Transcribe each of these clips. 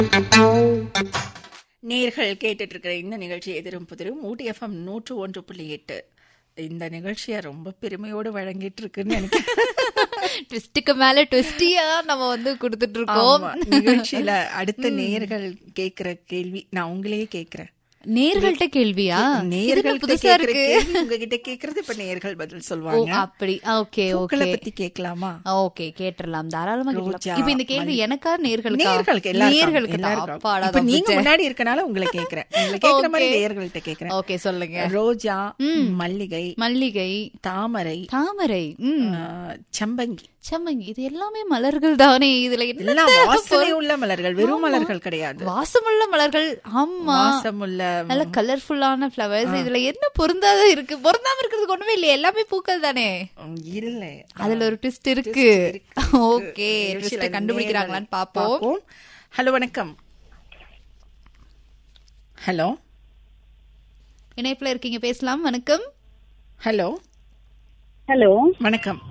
நேர்கள் கேட்டுட்டு இருக்கிற இந்த நிகழ்ச்சி எதிரும் புதிரும் ஊட்டி எஃப்எம் நூற்று ஒன்று புள்ளி எட்டு இந்த நிகழ்ச்சியை ரொம்ப பெருமையோடு வழங்கிட்டு இருக்குன்னு நினைக்கிறேன் ட்விஸ்டுக்கு மேல ட்விஸ்டியா நம்ம வந்து கொடுத்துட்டு இருக்கோம் ஆமா, நிகழ்ச்சியில அடுத்த நேர்கள் கேக்குற கேள்வி நான் உங்களையே கேக்குறேன் நேர்கள்ட்ட கேள்வியா இது நேர்கள் புதுசா இருக்கு உங்ககிட்ட கேக்குறது இப்ப நேர்கள் பதில் ஓ சொல்லுவாங்க அப்படி ஓகே பூக்களை ஓகே பத்தி கேட்கலாமா ஓகே கேட்டுறலாம் தாராளமா ரோஜா, கேட்கலாம் இப்ப இந்த கேள்வி எனக்கா நேர்களுக்கா நேர்களுக்கு எல்லாருக்கும் நேர்களுக்கு தான். எல்லாருக்கும். அப்பாடா, இப்ப நீங்க தப்பிச்சேன். முன்னாடி இருக்கனால உங்களை கேக்குறேன் உங்களை கேக்குற மாதிரி Okay. நேர்கள்ட்ட கேக்குறேன் ஓகே சொல்லுங்க ரோஜா மல்லிகை மல்லிகை தாமரை தாமரை ம் ஆ, சம்பங்கி சம்மங்கி இது எல்லாமே மலர்கள் தானே இதுல என்ன எல்லாம் வாசனை உள்ள மலர்கள் வெறும் மலர்கள் கிடையாது வாசமுள்ள மலர்கள் ஆமா வாசமுள்ள நல்ல கலர்ஃபுல்லான ஃப்ளவர்ஸ் இதுல என்ன பொருந்தாத இருக்கு பொருந்தாம இருக்கிறதுக்கு ஒண்ணுமே இல்லையே எல்லாமே பூக்கள் தானே ம், இல்ல அதுல ஒரு ட்விஸ்ட் இருக்கு ஓகே நிகழ்ச்சியில ட்விஸ்ட் கண்டுபிடிக்கிறாங்களான்னு பாப்போம் பாப்போம் ஹலோ வணக்கம் ஹலோ இணைப்புல இருக்கீங்க பேசலாம் வணக்கம் ஹலோ ஹலோ வணக்கம்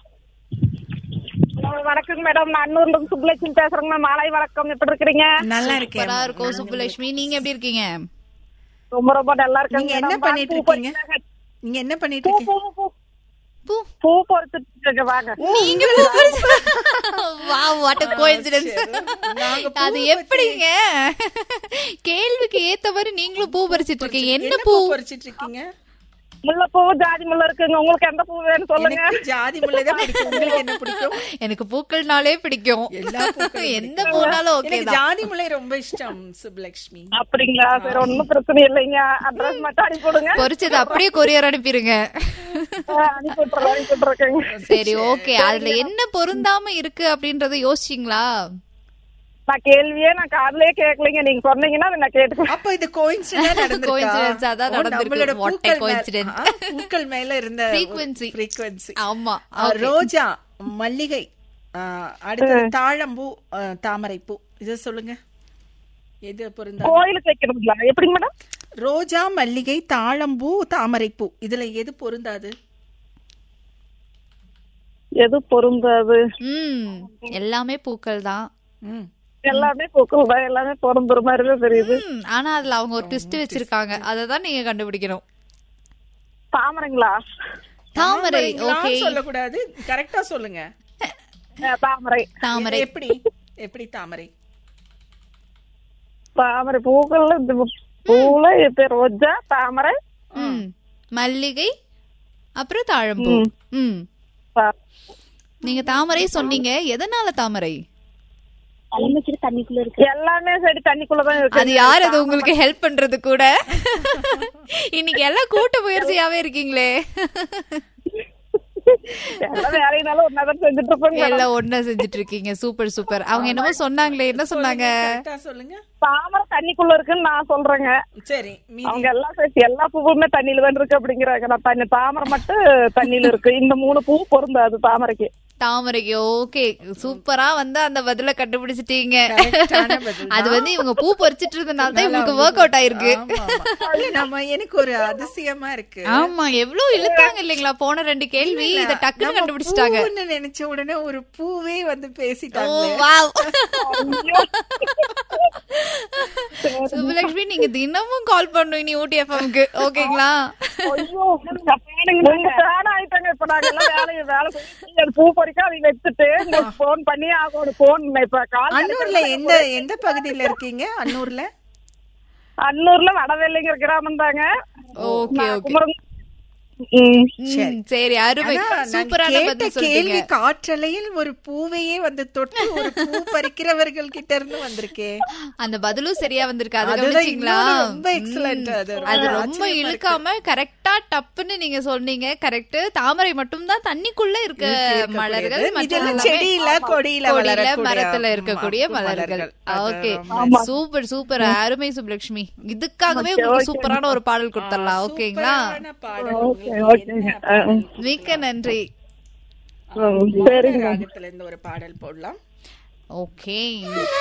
வணக்கம் மேடம் நான் அன்னூர்ல இருந்து சுப்புலட்சுமி பேசுறேங்க மேம் மாலை வணக்கம் எப்படி இருக்கிறீங்க நல்லா இருக்கேன் சூப்பரா இருக்கும் சுப்புலட்சுமி நீங்க எப்படி இருக்கீங்க ரொம்ப ரொம்ப நல்லா இருக்கேங்க நீங்க என்ன மேடம். பண்ணிட்டு பூ இருக்கீங்க பறிச்சாங்க. நீங்க என்ன பண்ணிட்டு பூ, இருக்கீங்க பூ, பூ. பூ பூ பறிச்சுட்டு இருக்கேங்க, வாங்க நீங்க பூ வாவ் வாட் அ கோஇன்சிடென்ஸ் நாங்க பூ அது எப்படிங்க கேள்விக்கு ஏத்த மாதிரி நீங்களும் பூ பறிச்சிட்டு இருக்கீங்க என்ன என்ன பூ பூ பறிச்சிட்டு இருக்கீங்க முல்லைப்பூ ஜாதி முல்லை இருக்குங்க உங்களுக்கு எந்த பூ வேணும் சொல்லுங்க எனக்கு ஜாதி முல்லை தான் பிடிக்கும் உங்களுக்கு என்ன பிடிக்கும் எனக்கு பூக்கள்னாலே பிடிக்கும் எல்லா பூக்களும் எந்த பூனாலும் ஓகே எனக்கு ஜாதி முல்லை ரொம்ப இஷ்டம் சுப்புலட்சுமி அப்படிங்களா சரி ஒண்ணும் பிரச்சனை இல்லைங்க அட்ரஸ் மட்டும் அனுப்பி கொடுங்க பொரிச்சது அப்படியே கொரியர் அனுப்பிருங்க ஆ, அனுப்பி விட்டுறேன் அனுப்பி விட்டுறேங்க சரி ஓகே அதுல என்ன பொருந்தாம இருக்கு அப்படின்றத யோசிச்சீங்களா நான் கேள்வியே நான் காதுலயே கேட்கலைங்க நீங்க சொன்னீங்கன்னா அதை நான் கேட்டுக்கிறேன் அப்ப இது கோயின்சிடென்ட் நடந்திருக்கா Coincidence ஆ தான் ஓ, நடந்திருக்கு. நம்மளோட What a பூக்கள் மேல- coincidence. ஆ, பூக்கள் மேல இருந்த Frequency. frequency. ஆமா ஆ, ரோஜா மல்லிகை ஆ, அடுத்தது தாழம்பூ ஆ, தாமரைப்பூ இத சொல்லுங்க எது பொருந்தா கோயிலுக்கு வைக்கிறதுங்களா எப்படிங்க மேடம் ரோஜா மல்லிகை தாழம்பூ தாமரைப்பூ இதுல எது பொருந்தாது எது பொருந்தாது ம் எல்லாமே பூக்கள் தான் ம். எல்லாமே பூக்கள் தான் எல்லாமே பொருந்துற மாதிரி தான் தெரியுது ம், ஆனா அதுல அவங்க ஒரு ட்விஸ்ட் வச்சிருக்காங்க அதை தான் நீங்க கண்டுபிடிக்கணும் தாமரைங்களா தாமரை தாமரைங்களாம் ஓகே சொல்லக்கூடாது கரெக்டா சொல்லுங்க ஆ, தாமரை தாமரை இது எப்படி எப்படி தாமரை தாமரை பூக்கள்ல இந்த பூல இப்ப ரோஜா தாமரை ம் மல்லிகை அப்புறம் தாழம்பூ ம் தா- நீங்க தாமரை சொன்னீங்க எதனால தாமரை எல்லாமே சரி தண்ணிக்குள்ளதான் இருக்கு அது யார் அது உங்களுக்கு ஹெல்ப் பண்றது கூட இன்னைக்கு எல்லாம் கூட்ட முயற்சியாவே இருக்கீங்களே எல்லா வேலையினாலும் ஒன்னாதான் செஞ்சுட்டு இருப்பேங்க எல்லாம் ஒண்ணா செஞ்சுட்டு இருக்கீங்க சூப்பர் சூப்பர் அவங்க என்னமோ சொன்னாங்களே என்ன சொன்னாங்க கரெக்டா சொல்லுங்க தாமரை தண்ணிக்குள்ள இருக்குன்னு நான் சொல்றேங்க சரி மீதி அவங்க எல்லாம் சேர்த்து எல்லா பூவுமே தண்ணியில தான் இருக்கு அப்படிங்கிறாங்க நான் தண்ணி தாமரை மட்டும் தண்ணியில இருக்கு இந்த மூணு பூ பொருந்தாது தாமரைக்கு தாமரைக்கு ஓகே சூப்பரா வந்து அந்த பதில கண்டுபிடிச்சிட்டீங்க கரெக்டான பதில் அது வந்து இவங்க பூ பறிச்சிட்டு இருந்தனால தான் இவங்களுக்கு ஒர்க் அவுட் ஆயிருக்கு ஆமா, ஆமா. இல்ல, நம்ம எனக்கு ஒரு அதிசயமா இருக்கு ஆமா எவ்வளவு இழுத்தாங்க இல்லைங்களா போன ரெண்டு கேள்வி இத டக்குன்னு நம்ம கண்டுபிடிச்சிட்டாங்க பூவுன்னு நினைச்ச உடனே ஒரு பூவே வந்து ஓ பேசிட்டாங்க வாவ் சுபலட்சுமி நீங்க தினமும் கால் பண்ணும் இனி ஊட்டி எஃப்எம்க்கு ஓகேங்களா ஐயோ உங்க ஃபேன் ஆயிட்டாங்க இப்ப நாங்க எல்லாம் வேலையை வேலை செஞ்சு அது பூ பறிக்க அதை வச்சுட்டு உங்களுக்கு போன் பண்ணி ஆகும் போன் இப்ப கால் அன்னூர்ல எந்த எந்த பகுதியில இருக்கீங்க அன்னூர்ல அன்னூர்ல வடவெல்லிங்கிற கிராமம் தாங்க ஓகே ஓகே குமரன் ம். ம், சரி அருமை ஆனா, நான் சூப்பரான கேட்ட பதில் சொல்லிட்டீங்க கேள்வி காற்றலையில் ஒரு பூவையே வந்து தொட்டு ஒரு பூ பறிக்கிறவர்கள் கிட்ட இருந்து வந்திருக்கே அந்த பதிலும் சரியா வந்திருக்கு அது அதுதான் கவனிச்சீங்களா இன்னொரு ரொம்ப excellent. அது ரொம்ப அது ரொம்ப ஆச்சரியமா இருக்கு. இழுக்காம கரெக்டா டப்புன்னு நீங்க சொன்னீங்க கரெக்ட் தாமரை மட்டும் தான் தண்ணிக்குள்ள இருக்க இருக்கக்கூடியது. மலர்கள் இது மற்ற எல்லாம் எல்லாமே செடியில கொடியில கொடியில வளரக்கூடிய மரத்துல இருக்கக்கூடிய ம- மலர்கள் அது ஓகே ரொம்ப சூப்பர் சூப்பர் அருமை சுப்லட்சுமி இதுக்காகவே உங்களுக்கு சூப்பரான ஒரு பாடல் கொடுத்துடலாம் ஓகேங்களா சூப்பரான பாடல் ஓகே உங்களுக்கு ஓகேங்க என்ன ஆ, ம். மிக்க நன்றி ம், சரிங்க ராகத்துல இருந்து ஒரு பாடல் போடலாம் ஓகே